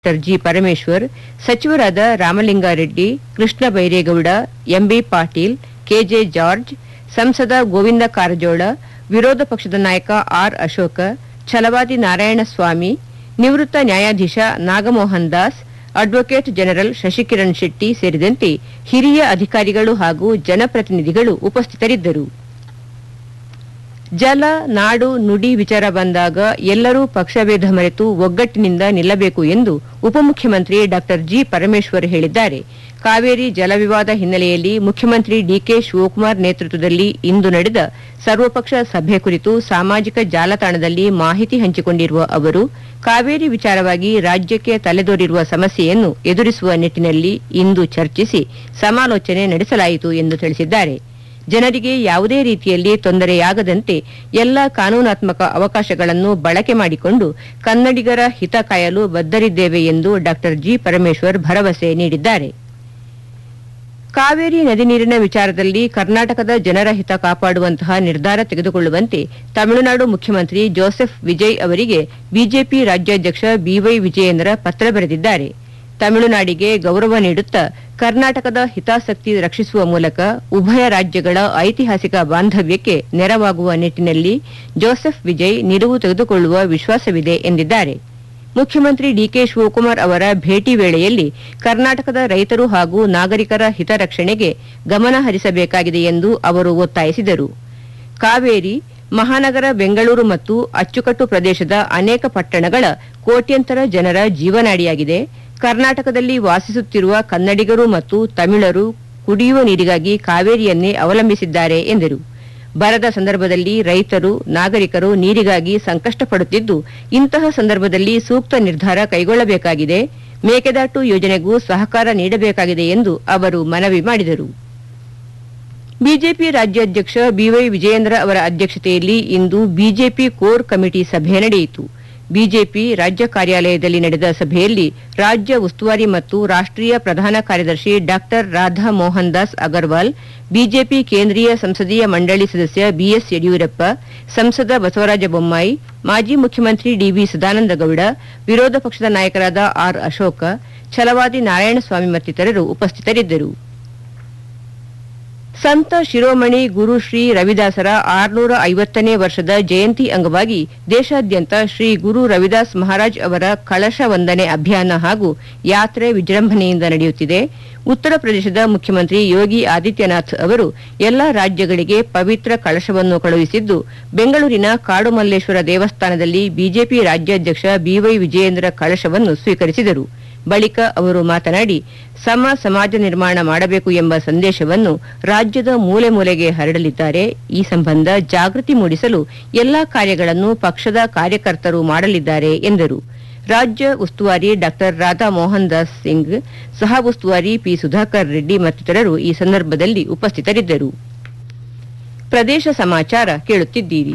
doctor G Parameshwar ಸಚಿವರಾದ Ramalinga Reddy Krishna Byregowda MB Patil KJ George ಸಂಸದ ಗೋವಿಂದ ಕಾರಜೋಳ ವಿರೋಧ ಪಕ್ಷದ ನಾಯಕ ಆರ್ ಅಶೋಕ ಛಲವಾದಿ ನಾರಾಯಣಸ್ವಾಮಿ ನಿವೃತ್ತ ನ್ಯಾಯಾಧೀಶ ನಾಗಮೋಹನ್ ದಾಸ್ ಅಡ್ವೊಕೇಟ್ ಜನರಲ್ ಶಶಿಕಿರಣ್ ಶೆಟ್ಟಿ ಸೇರಿದಂತೆ ಹಿರಿಯ ಅಧಿಕಾರಿಗಳು ಹಾಗೂ ಜನಪ್ರತಿನಿಧಿಗಳು ಉಪಸ್ಥಿತರಿದ್ದರು ಜಲ ನಾಡು ನುಡಿ ವಿಚಾರ ಬಂದಾಗ ಎಲ್ಲರೂ ಪಕ್ಷಭೇದ ಮರೆತು ಒಗ್ಗಟ್ಟಿನಿಂದ ನಿಲ್ಲಬೇಕು ಎಂದು ಉಪಮುಖ್ಯಮಂತ್ರಿ ಡಾಕ್ಟರ್ ಜಿ ಪರಮೇಶ್ವರ್ ಹೇಳಿದ್ದಾರೆ ಕಾವೇರಿ ಜಲ ವಿವಾದ ಹಿನ್ನೆಲೆಯಲ್ಲಿ ಮುಖ್ಯಮಂತ್ರಿ ಡಿಕೆ ಶಿವಕುಮಾರ್ ನೇತೃತ್ವದಲ್ಲಿ ಇಂದು ನಡೆದ ಸರ್ವಪಕ್ಷ ಸಭೆ ಕುರಿತು ಸಾಮಾಜಿಕ ಜಾಲತಾಣದಲ್ಲಿ ಮಾಹಿತಿ ಹಂಚಿಕೊಂಡಿರುವ ಅವರು ಕಾವೇರಿ ವಿಚಾರವಾಗಿ ರಾಜ್ಯಕ್ಕೆ ತಲೆದೋರಿರುವ ಸಮಸ್ಯೆಯನ್ನು ಎದುರಿಸುವ ನಿಟ್ಟಿನಲ್ಲಿ ಇಂದು ಚರ್ಚಿಸಿ ಸಮಾಲೋಚನೆ ನಡೆಸಲಾಯಿತು ಎಂದು ತಿಳಿಸಿದ್ದಾರೆ ಜನರಿಗೆ ಯಾವುದೇ ರೀತಿಯಲ್ಲಿ ತೊಂದರೆಯಾಗದಂತೆ ಎಲ್ಲ ಕಾನೂನಾತ್ಮಕ ಅವಕಾಶಗಳನ್ನು ಬಳಕೆ ಮಾಡಿಕೊಂಡು ಕನ್ನಡಿಗರ ಹಿತ ಕಾಯಲು ಬದ್ಧರಿದ್ದೇವೆ ಎಂದು ಡಾಕ್ಟರ್ ಜಿ ಪರಮೇಶ್ವರ್ ಭರವಸೆ ನೀಡಿದ್ದಾರೆ ಕಾವೇರಿ ನದಿ ನೀರಿನ ವಿಚಾರದಲ್ಲಿ ಕರ್ನಾಟಕದ ಜನರ ಹಿತ ಕಾಪಾಡುವಂತಹ ನಿರ್ಧಾರ ತೆಗೆದುಕೊಳ್ಳುವಂತೆ ತಮಿಳುನಾಡು ಮುಖ್ಯಮಂತ್ರಿ ಜೋಸೆಫ್ ವಿಜಯ್ ಅವರಿಗೆ ಬಿಜೆಪಿ ರಾಜ್ಯಾಧ್ಯಕ್ಷ ಬಿವೈ ವಿಜಯೇಂದ್ರ ಪತ್ರ ಬರೆದಿದ್ದಾರೆ ತಮಿಳುನಾಡಿಗೆ ಗೌರವ ನೀಡುತ್ತಾ ಕರ್ನಾಟಕದ ಹಿತಾಸಕ್ತಿ ರಕ್ಷಿಸುವ ಮೂಲಕ ಉಭಯ ರಾಜ್ಯಗಳ ಐತಿಹಾಸಿಕ ಬಾಂಧವ್ಯಕ್ಕೆ ನೆರವಾಗುವ ನಿಟ್ಟಿನಲ್ಲಿ ಜೋಸೆಫ್ ವಿಜಯ್ ನಿಲುವು ತೆಗೆದುಕೊಳ್ಳುವ ವಿಶ್ವಾಸವಿದೆ ಎಂದಿದ್ದಾರೆ ಮುಖ್ಯಮಂತ್ರಿ ಡಿಕೆ ಶಿವಕುಮಾರ್ ಅವರ ಭೇಟಿ ವೇಳೆಯಲ್ಲಿ ಕರ್ನಾಟಕದ ರೈತರು ಹಾಗೂ ನಾಗರಿಕರ ಹಿತರಕ್ಷಣೆಗೆ ಗಮನ ಹರಿಸಬೇಕಾಗಿದೆ ಎಂದು ಅವರು ಒತ್ತಾಯಿಸಿದರು ಕಾವೇರಿ ಮಹಾನಗರ ಬೆಂಗಳೂರು ಮತ್ತು ಅಚ್ಚುಕಟ್ಟು ಪ್ರದೇಶದ ಅನೇಕ ಪಟ್ಟಣಗಳ ಕೋಟ್ಯಂತರ ಜನರ ಜೀವನಾಡಿಯಾಗಿದೆ ಕರ್ನಾಟಕದಲ್ಲಿ ವಾಸಿಸುತ್ತಿರುವ ಕನ್ನಡಿಗರು ಮತ್ತು ತಮಿಳರು ಕುಡಿಯುವ ನೀರಿಗಾಗಿ ಕಾವೇರಿಯನ್ನೇ ಅವಲಂಬಿಸಿದ್ದಾರೆ ಎಂದರು ಬರದ ಸಂದರ್ಭದಲ್ಲಿ ರೈತರು ನಾಗರಿಕರು ನೀರಿಗಾಗಿ ಸಂಕಷ್ಟ ಪಡುತ್ತಿದ್ದು ಇಂತಹ ಸಂದರ್ಭದಲ್ಲಿ ಸೂಕ್ತ ನಿರ್ಧಾರ ಕೈಗೊಳ್ಳಬೇಕಾಗಿದೆ ಮೇಕೆದಾಟು ಯೋಜನೆಗೂ ಸಹಕಾರ ನೀಡಬೇಕಾಗಿದೆ ಎಂದು ಅವರು ಮನವಿ ಮಾಡಿದರು ಬಿಜೆಪಿ ರಾಜ್ಯಾಧ್ಯಕ್ಷ ಬಿವೈ ವಿಜಯೇಂದ್ರ ಅವರ ಅಧ್ಯಕ್ಷತೆಯಲ್ಲಿ ಇಂದು ಬಿಜೆಪಿ ಕೋರ್ ಕಮಿಟಿ ಸಭೆ ನಡೆಯಿತು ಬಿಜೆಪಿ ರಾಜ್ಯ ಕಾರ್ಯಾಲಯದಲ್ಲಿ ನಡೆದ ಸಭೆಯಲ್ಲಿ ರಾಜ್ಯ ಉಸ್ತುವಾರಿ ಮತ್ತು ರಾಷ್ಟ್ರೀಯ ಪ್ರಧಾನ ಕಾರ್ಯದರ್ಶಿ ಡಾಕ್ಟರ್ ರಾಧಾ ಮೋಹನ್ ದಾಸ್ ಅಗರ್ವಾಲ್ ಬಿಜೆಪಿ ಕೇಂದ್ರೀಯ ಸಂಸದೀಯ ಮಂಡಳಿ ಸದಸ್ಯ ಬಿಎಸ್ ಯಡಿಯೂರಪ್ಪ ಸಂಸದ ಬಸವರಾಜ ಬೊಮ್ಮಾಯಿ ಮಾಜಿ ಮುಖ್ಯಮಂತ್ರಿ ಡಿವಿ ಸದಾನಂದಗೌಡ ವಿರೋಧ ಪಕ್ಷದ ನಾಯಕರಾದ ಆರ್ ಅಶೋಕ ಛಲವಾದಿ ನಾರಾಯಣಸ್ವಾಮಿ ಮತ್ತಿತರರು ಉಪಸ್ಥಿತರಿದ್ದರು ಸಂತ ಶಿರೋಮಣಿ ಗುರು ಶ್ರೀ ರವಿದಾಸರ ಆರ್ನೂರ ಐವತ್ತನೇ ವರ್ಷದ ಜಯಂತಿ ಅಂಗವಾಗಿ ದೇಶಾದ್ಯಂತ ಶ್ರೀ ಗುರು ರವಿದಾಸ್ ಮಹಾರಾಜ್ ಅವರ ಕಳಶ ವಂದನೆ ಅಭಿಯಾನ ಹಾಗೂ ಯಾತ್ರೆ ವಿಜೃಂಭಣೆಯಿಂದ ನಡೆಯುತ್ತಿದೆ ಉತ್ತರ ಪ್ರದೇಶದ ಮುಖ್ಯಮಂತ್ರಿ ಯೋಗಿ ಆದಿತ್ಯನಾಥ್ ಅವರು ಎಲ್ಲಾ ರಾಜ್ಯಗಳಿಗೆ ಪವಿತ್ರ ಕಳಶವನ್ನು ಕಳುಹಿಸಿದ್ದು ಬೆಂಗಳೂರಿನ ಕಾಡುಮಲ್ಲೇಶ್ವರ ದೇವಸ್ಥಾನದಲ್ಲಿ ಬಿಜೆಪಿ ರಾಜ್ಯಾಧ್ಯಕ್ಷ ಬಿವೈ ವಿಜಯೇಂದ್ರ ಕಳಶವನ್ನು ಸ್ವೀಕರಿಸಿದರು ಬಳಿಕ ಅವರು ಮಾತನಾಡಿ ಸಮ ಸಮಾಜ ನಿರ್ಮಾಣ ಮಾಡಬೇಕು ಎಂಬ ಸಂದೇಶವನ್ನು ರಾಜ್ಯದ ಮೂಲೆ ಮೂಲೆಗೆ ಹರಡಲಿದ್ದಾರೆ ಈ ಸಂಬಂಧ ಜಾಗೃತಿ ಮೂಡಿಸಲು ಎಲ್ಲಾ ಕಾರ್ಯಗಳನ್ನು ಪಕ್ಷದ ಕಾರ್ಯಕರ್ತರು ಮಾಡಲಿದ್ದಾರೆ ಎಂದರು ರಾಜ್ಯ ಉಸ್ತುವಾರಿ ಡಾ ರಾಧಾ ಮೋಹನ್ ದಾಸ್ ಸಿಂಗ್ ಸಹ ಉಸ್ತುವಾರಿ ಪಿ ಸುಧಾಕರ್ ರೆಡ್ಡಿ ಮತ್ತಿತರರು ಈ ಸಂದರ್ಭದಲ್ಲಿ ಉಪಸ್ಥಿತರಿದ್ದರು ಪ್ರದೇಶ ಸಮಾಚಾರ ಕೇಳುತ್ತಿದ್ದೀರಿ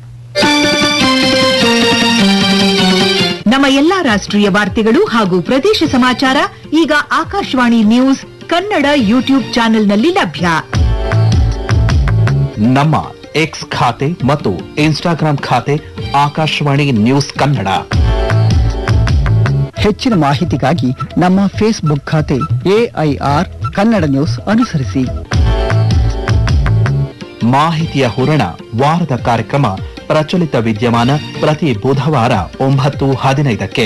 ನಮ್ಮ ಎಲ್ಲಾ ರಾಷ್ಟ್ರೀಯ ವಾರ್ತೆಗಳು ಹಾಗೂ ಪ್ರದೇಶ ಸಮಾಚಾರ ಈಗ ಆಕಾಶವಾಣಿ ನ್ಯೂಸ್ ಕನ್ನಡ ಯೂಟ್ಯೂಬ್ ಚಾನೆಲ್ನಲ್ಲಿ ಲಭ್ಯ ನಮ್ಮ ಎಕ್ಸ್ ಖಾತೆ ಮತ್ತು ಇನ್ಸ್ಟಾಗ್ರಾಂ ಖಾತೆ ಆಕಾಶವಾಣಿ ನ್ಯೂಸ್ ಕನ್ನಡ ಹೆಚ್ಚಿನ ಮಾಹಿತಿಗಾಗಿ ನಮ್ಮ ಫೇಸ್ಬುಕ್ ಖಾತೆ ಎಐಆರ್ ಕನ್ನಡ ನ್ಯೂಸ್ ಅನುಸರಿಸಿ ಮಾಹಿತಿಯ ಹೂರಣ ವಾರದ ಕಾರ್ಯಕ್ರಮ ಪ್ರಚಲಿತ ವಿದ್ಯಮಾನ ಪ್ರತಿ ಬುಧವಾರ ಒಂಬತ್ತು ಹದಿನೈದಕ್ಕೆ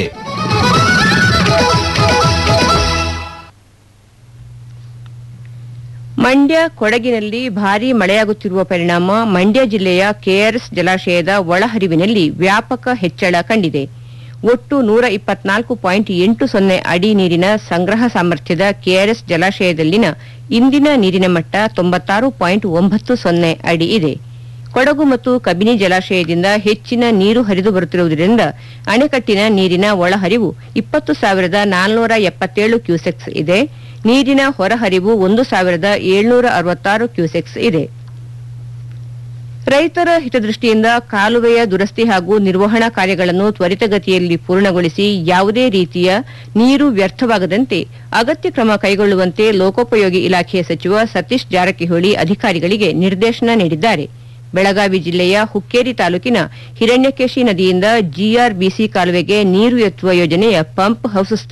ಮಂಡ್ಯ ಕೊಡಗಿನಲ್ಲಿ ಭಾರೀ ಮಳೆಯಾಗುತ್ತಿರುವ ಪರಿಣಾಮ ಮಂಡ್ಯ ಜಿಲ್ಲೆಯ ಕೆಆರ್ಎಸ್ ಜಲಾಶಯದ ಒಳಹರಿವಿನಲ್ಲಿ ವ್ಯಾಪಕ ಹೆಚ್ಚಳ ಕಂಡಿದೆ ಒಟ್ಟು ನೂರ ಇಪ್ಪತ್ನಾಲ್ಕು ಪಾಯಿಂಟ್ ಎಂಟು ಸೊನ್ನೆ ಅಡಿ ನೀರಿನ ಸಂಗ್ರಹ ಸಾಮರ್ಥ್ಯದ ಕೆಆರ್ಎಸ್ ಜಲಾಶಯದಲ್ಲಿನ ಇಂದಿನ ನೀರಿನ ಮಟ್ಟ ತೊಂಬತ್ತಾರು ಪಾಯಿಂಟ್ ಒಂಬತ್ತು ಸೊನ್ನೆ ಅಡಿ ಇದೆ ಕೊಡಗು ಮತ್ತು ಕಬಿನಿ ಜಲಾಶಯದಿಂದ ಹೆಚ್ಚಿನ ನೀರು ಹರಿದು ಬರುತ್ತಿರುವುದರಿಂದ ಅಣೆಕಟ್ಟಿನ ನೀರಿನ ಒಳಹರಿವು ಇಪ್ಪತ್ತು ಸಾವಿರದ ನಾಲ್ನೂರ ಎಪ್ಪತ್ತೇಳು ಕ್ಯೂಸೆಕ್ಸ್ ಇದೆ ನೀರಿನ ಹೊರಹರಿವು ಒಂದು ಸಾವಿರದ ಏಳ್ನೂರ ಅರವತ್ತಾರು ಕ್ಯೂಸೆಕ್ಸ್ ಇದೆ ರೈತರ ಹಿತದೃಷ್ಟಿಯಿಂದ ಕಾಲುವೆಯ ದುರಸ್ತಿ ಹಾಗೂ ನಿರ್ವಹಣಾ ಕಾರ್ಯಗಳನ್ನು ತ್ವರಿತಗತಿಯಲ್ಲಿ ಪೂರ್ಣಗೊಳಿಸಿ ಯಾವುದೇ ರೀತಿಯ ನೀರು ವ್ಯರ್ಥವಾಗದಂತೆ ಅಗತ್ಯ ಕ್ರಮ ಕೈಗೊಳ್ಳುವಂತೆ ಲೋಕೋಪಯೋಗಿ ಇಲಾಖೆ ಸಚಿವ ಸತೀಶ್ ಜಾರಕಿಹೊಳಿ ಅಧಿಕಾರಿಗಳಿಗೆ ನಿರ್ದೇಶನ ನೀಡಿದ್ದಾರೆ ಬೆಳಗಾವಿ ಜಿಲ್ಲೆಯ ಹುಕ್ಕೇರಿ ತಾಲೂಕಿನ ಹಿರಣ್ಯಕೇಶಿ ನದಿಯಿಂದ ಜಿಆರ್ಬಿಸಿ ಕಾಲುವೆಗೆ ನೀರು ಎತ್ತುವ ಯೋಜನೆಯ ಪಂಪ್ ಹೌಸ್